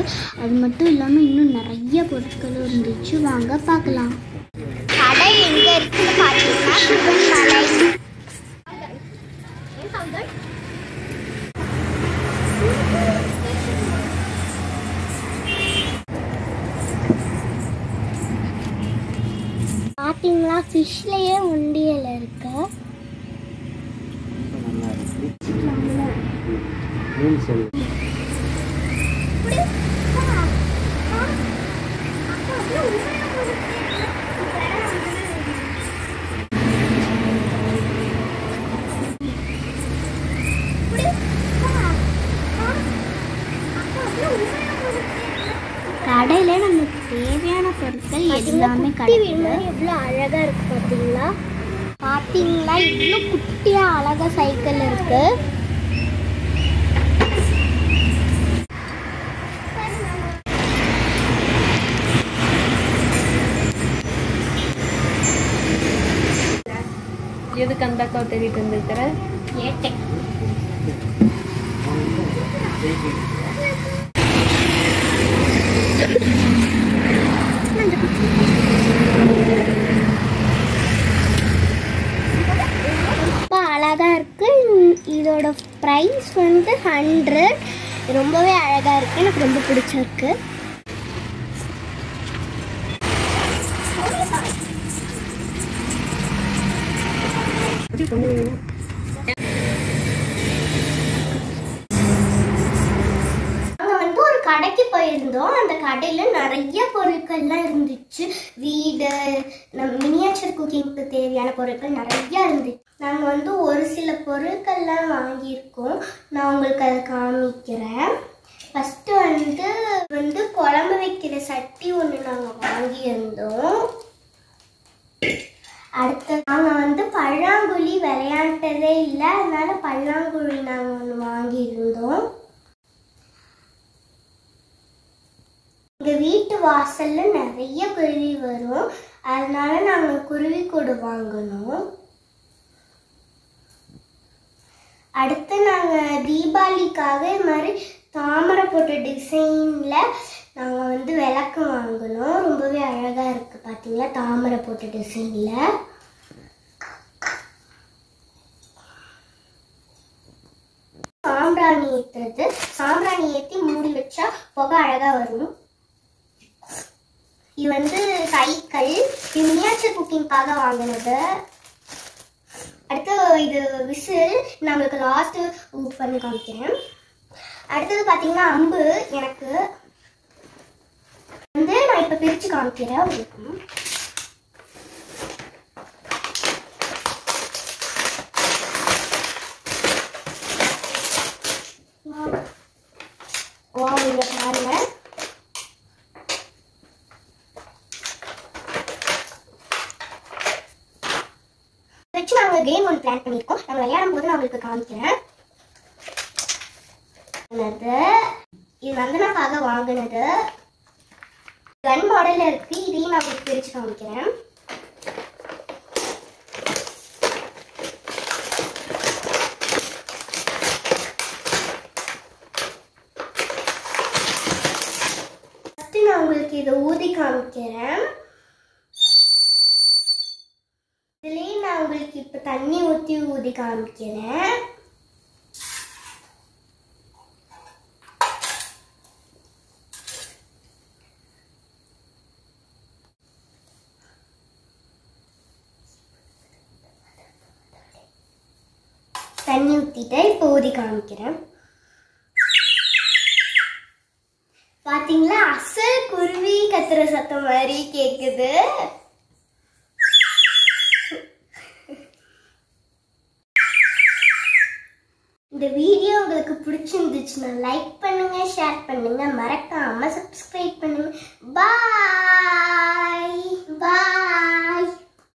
அது மட்டும் இல்லாமல் இன்னும் நிறைய பொருட்களும் இருந்துச்சு வாங்க பார்க்கலாம் கடை எங்க இருக்குன்னு பார்த்தீங்கன்னா சிவன்மலை பார்த்தீங்களா ஃபிஷ்லேயே உண்டியல் இருக்கு நல்லா இருக்கு மீன் செல் கடையில் நமக்கு தேவையான பொருட்கள் எல்லாமே கிடைக்குது எவ்வளோ அழகா இருக்கு பார்த்தீங்களா பார்த்தீங்களா இவ்வளோ குட்டியா அழகா சைக்கிள் இருக்கு எதுக்கு அந்த அக்காவை தேடிட்டு வந்திருக்கிற ஏட்டேன் ரொம்ப அழகா இருக்கு இதோட ப்ரைஸ் வந்து ஹண்ட்ரட் ரொம்பவே அழகா இருக்கு எனக்கு ரொம்ப பிடிச்சிருக்கு நாங்க வந்து ஒரு கடைக்கு போயிருந்தோம் அந்த கடையில நிறைய பொருட்கள்லாம் இருந்துச்சு வீடு நம்ம மினியேச்சர் குக்கிங்க்கு தேவையான பொருட்கள் நிறைய இருந்துச்சு நாங்க வந்து ஒரு சில பொருட்கள்லாம் வாங்கியிருக்கோம் நான் உங்களுக்கு அதை காமிக்கிறேன் ஃபர்ஸ்ட் வந்து வந்து குழம்பு வைக்கிற சட்டி ஒன்று நாங்கள் வாங்கியிருந்தோம் அடுத்து நாங்கள் வந்து பல்லாங்குழி விளையாண்டதே இல்லை அதனால பல்லாங்குழி நாங்கள் ஒன்று வாங்கியிருந்தோம் எங்க வீட்டு வாசல்ல நிறைய குருவி வரும் அதனால நாங்க குருவி கூடு வாங்கணும் அடுத்து நாங்க தீபாவளிக்காக இது மாதிரி தாமரை போட்ட டிசைன்ல நாங்க வந்து விளக்கு வாங்கணும் ரொம்பவே அழகா இருக்கு பாத்தீங்களா தாமரை போட்ட டிசைன்ல சாம்பிராணி ஏத்துறது சாம்பிராணி ஏத்தி மூடி வச்சா புகை அழகா வரும் இது வந்து சைக்கிள் இது மினியாச்சர் குக்கிங்காக வாங்கினது அடுத்து இது விசில் நம்மளுக்கு லாஸ்ட் ஊப் பண்ணி காமிக்கிறேன் அடுத்தது பார்த்தீங்கன்னா அம்பு எனக்கு வந்து நான் இப்போ பிரித்து காமிக்கிறேன் உங்களுக்கு வா இங்க பாருங்க வச்சு நாங்கள் கேம் ஒன்று பிளான் பண்ணியிருக்கோம் நாங்கள் விளையாடும் போது நான் உங்களுக்கு காமிக்கிறேன் என்னது இது வந்தனாக்காக வாங்கினது கன் மாடலில் இருக்கு இதையும் நான் உங்களுக்கு பிரித்து காமிக்கிறேன் ஃபஸ்ட்டு நான் உங்களுக்கு இதை ஊதி காமிக்கிறேன் இதுலேயே நான் உங்களுக்கு இப்போ தண்ணி ஊற்றி ஊதி காமிக்கிறேன் தண்ணி ஊற்றிட்டு இப்போ ஊதி காமிக்கிறேன் பாத்தீங்களா அசல் குருவி கத்துற சத்தம் மாதிரி கேக்குது இந்த வீடியோ உங்களுக்கு பிடிச்சிருந்துச்சுன்னா லைக் பண்ணுங்க ஷேர் பண்ணுங்க மறக்காம சப்ஸ்கிரைப் பண்ணுங்க பாய் பாய்